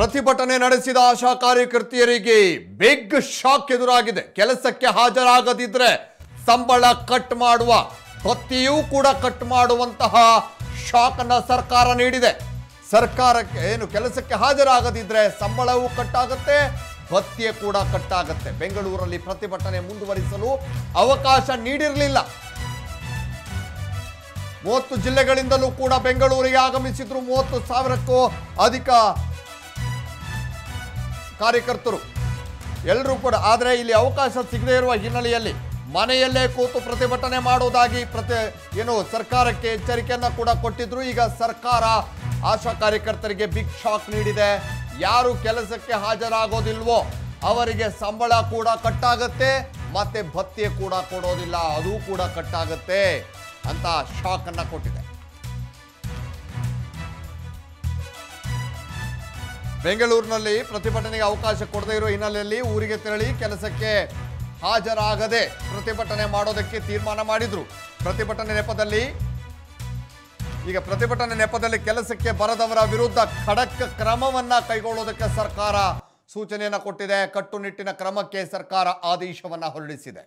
ಪ್ರತಿಭಟನೆ ನಡೆಸಿದ ಆಶಾ ಕಾರ್ಯಕರ್ತೆಯರಿಗೆ ಬಿಗ್ ಶಾಕ್ ಎದುರಾಗಿದೆ ಕೆಲಸಕ್ಕೆ ಹಾಜರಾಗದಿದ್ರೆ ಸಂಬಳ ಕಟ್ ಮಾಡುವ ಭತ್ಯೆಯೂ ಕೂಡ ಕಟ್ ಮಾಡುವಂತಹ ಶಾಕ್ ಅನ್ನ ಸರ್ಕಾರ ನೀಡಿದೆ ಸರ್ಕಾರಕ್ಕೆ ಏನು ಕೆಲಸಕ್ಕೆ ಹಾಜರಾಗದಿದ್ರೆ ಸಂಬಳವೂ ಕಟ್ಟಾಗುತ್ತೆ ಭತ್ಯೆ ಕೂಡ ಕಟ್ಟಾಗುತ್ತೆ ಬೆಂಗಳೂರಲ್ಲಿ ಪ್ರತಿಭಟನೆ ಮುಂದುವರಿಸಲು ಅವಕಾಶ ನೀಡಿರಲಿಲ್ಲ ಮೂವತ್ತು ಜಿಲ್ಲೆಗಳಿಂದಲೂ ಕೂಡ ಬೆಂಗಳೂರಿಗೆ ಆಗಮಿಸಿದ್ರು ಮೂವತ್ತು ಸಾವಿರಕ್ಕೂ ಅಧಿಕ ಕಾರ್ಯಕರ್ತರು ಎಲ್ಲರೂ ಕೂಡ ಆದರೆ ಇಲ್ಲಿ ಅವಕಾಶ ಸಿಗದೇ ಇರುವ ಹಿನ್ನೆಲೆಯಲ್ಲಿ ಮನೆಯಲ್ಲೇ ಕೂತು ಪ್ರತಿಭಟನೆ ಮಾಡುವುದಾಗಿ ಪ್ರತಿ ಏನು ಸರ್ಕಾರಕ್ಕೆ ಎಚ್ಚರಿಕೆಯನ್ನ ಕೂಡ ಕೊಟ್ಟಿದ್ರು ಈಗ ಸರ್ಕಾರ ಆಶಾ ಕಾರ್ಯಕರ್ತರಿಗೆ ಬಿಗ್ ಶಾಕ್ ನೀಡಿದೆ ಯಾರು ಕೆಲಸಕ್ಕೆ ಹಾಜರಾಗೋದಿಲ್ವೋ ಅವರಿಗೆ ಸಂಬಳ ಕೂಡ ಕಟ್ಟಾಗತ್ತೆ ಮತ್ತೆ ಭತ್ಯೆ ಕೂಡ ಕೊಡೋದಿಲ್ಲ ಅದು ಕೂಡ ಕಟ್ಟಾಗತ್ತೆ ಅಂತ ಶಾಕ್ ಅನ್ನ ಕೊಟ್ಟಿದೆ ಬೆಂಗಳೂರಿನಲ್ಲಿ ಪ್ರತಿಭಟನೆಗೆ ಅವಕಾಶ ಕೊಡದೇ ಇರೋ ಹಿನ್ನೆಲೆಯಲ್ಲಿ ಊರಿಗೆ ತೆರಳಿ ಕೆಲಸಕ್ಕೆ ಹಾಜರಾಗದೆ ಪ್ರತಿಭಟನೆ ಮಾಡೋದಕ್ಕೆ ತೀರ್ಮಾನ ಮಾಡಿದ್ರು ಪ್ರತಿಭಟನೆ ನೆಪದಲ್ಲಿ ಈಗ ಪ್ರತಿಭಟನೆ ನೆಪದಲ್ಲಿ ಕೆಲಸಕ್ಕೆ ಬರದವರ ವಿರುದ್ಧ ಖಡಕ್ ಕ್ರಮವನ್ನ ಕೈಗೊಳ್ಳೋದಕ್ಕೆ ಸರ್ಕಾರ ಸೂಚನೆಯನ್ನ ಕೊಟ್ಟಿದೆ ಕಟ್ಟುನಿಟ್ಟಿನ ಕ್ರಮಕ್ಕೆ ಸರ್ಕಾರ ಆದೇಶವನ್ನ ಹೊರಡಿಸಿದೆ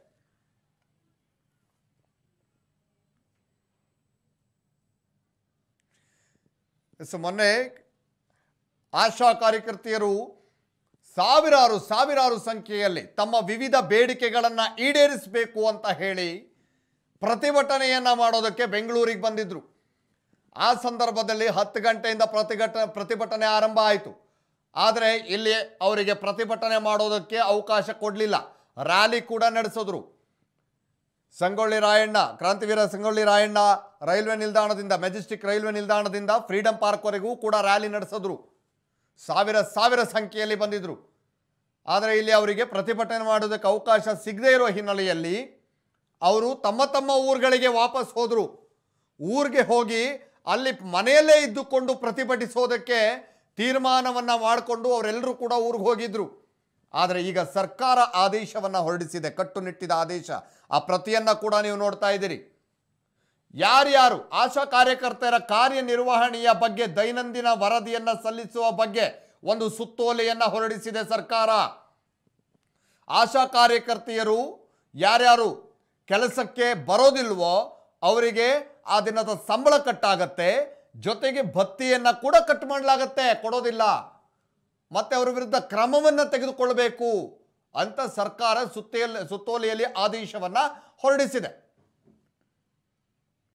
ಎಸ್, ಮೊನ್ನೆ ಆಶಾ ಕಾರ್ಯಕರ್ತೆಯರು ಸಾವಿರಾರು ಸಾವಿರಾರು ಸಂಖ್ಯೆಯಲ್ಲಿ ತಮ್ಮ ವಿವಿಧ ಬೇಡಿಕೆಗಳನ್ನು ಈಡೇರಿಸಬೇಕು ಅಂತ ಹೇಳಿ ಪ್ರತಿಭಟನೆಯನ್ನ ಮಾಡೋದಕ್ಕೆ ಬೆಂಗಳೂರಿಗೆ ಬಂದಿದ್ರು ಆ ಸಂದರ್ಭದಲ್ಲಿ ಹತ್ತು ಗಂಟೆಯಿಂದ ಪ್ರತಿಭಟ ಪ್ರತಿಭಟನೆ ಆರಂಭ ಆಯಿತು ಆದರೆ ಇಲ್ಲಿ ಅವರಿಗೆ ಪ್ರತಿಭಟನೆ ಮಾಡೋದಕ್ಕೆ ಅವಕಾಶ ಕೊಡಲಿಲ್ಲ ರ್ಯಾಲಿ ಕೂಡ ನಡೆಸಿದ್ರು ಸಂಗೊಳ್ಳಿ ರಾಯಣ್ಣ ಕ್ರಾಂತಿವೀರ ಸಂಗೊಳ್ಳಿ ರಾಯಣ್ಣ ರೈಲ್ವೆ ನಿಲ್ದಾಣದಿಂದ ಮೆಜೆಸ್ಟಿಕ್ ರೈಲ್ವೆ ನಿಲ್ದಾಣದಿಂದ ಫ್ರೀಡಂ ಪಾರ್ಕ್ವರೆಗೂ ಕೂಡ ರ್ಯಾಲಿ ನಡೆಸಿದ್ರು ಸಾವಿರ ಸಾವಿರ ಸಂಖ್ಯೆಯಲ್ಲಿ ಬಂದಿದ್ರು ಆದರೆ ಇಲ್ಲಿ ಅವರಿಗೆ ಪ್ರತಿಭಟನೆ ಮಾಡೋದಕ್ಕೆ ಅವಕಾಶ ಸಿಗದೇ ಇರೋ ಹಿನ್ನೆಲೆಯಲ್ಲಿ ಅವರು ತಮ್ಮ ತಮ್ಮ ಊರುಗಳಿಗೆ ವಾಪಸ್ ಹೋದರು ಊರಿಗೆ ಹೋಗಿ ಅಲ್ಲಿ ಮನೆಯಲ್ಲೇ ಇದ್ದುಕೊಂಡು ಪ್ರತಿಭಟಿಸೋದಕ್ಕೆ ತೀರ್ಮಾನವನ್ನ ಮಾಡಿಕೊಂಡು ಅವರೆಲ್ಲರೂ ಕೂಡ ಊರಿಗೆ ಹೋಗಿದ್ರು ಆದರೆ ಈಗ ಸರ್ಕಾರ ಆದೇಶವನ್ನ ಹೊರಡಿಸಿದೆ ಕಟ್ಟುನಿಟ್ಟಿದ ಆದೇಶ ಆ ಪ್ರತಿಯನ್ನ ಕೂಡ ನೀವು ನೋಡ್ತಾ ಇದ್ದೀರಿ ಯಾರ್ಯಾರು ಆಶಾ ಕಾರ್ಯಕರ್ತರ ಕಾರ್ಯನಿರ್ವಹಣೆಯ ಬಗ್ಗೆ ದೈನಂದಿನ ವರದಿಯನ್ನ ಸಲ್ಲಿಸುವ ಬಗ್ಗೆ ಒಂದು ಸುತ್ತೋಲೆಯನ್ನ ಹೊರಡಿಸಿದೆ ಸರ್ಕಾರ ಆಶಾ ಕಾರ್ಯಕರ್ತೆಯರು ಯಾರ್ಯಾರು ಕೆಲಸಕ್ಕೆ ಬರೋದಿಲ್ವೋ ಅವರಿಗೆ ಆ ದಿನದ ಸಂಬಳ ಕಟ್ಟಾಗತ್ತೆ ಜೊತೆಗೆ ಭತ್ಯೆಯನ್ನ ಕೂಡ ಕಟ್ ಮಾಡಲಾಗತ್ತೆ ಕೊಡೋದಿಲ್ಲ ಮತ್ತೆ ಅವರ ವಿರುದ್ಧ ಕ್ರಮವನ್ನು ತೆಗೆದುಕೊಳ್ಬೇಕು ಅಂತ ಸರ್ಕಾರ ಸುತ್ತೇಲ್ ಸುತ್ತೋಲೆಯಲ್ಲಿ ಆದೇಶವನ್ನ ಹೊರಡಿಸಿದೆ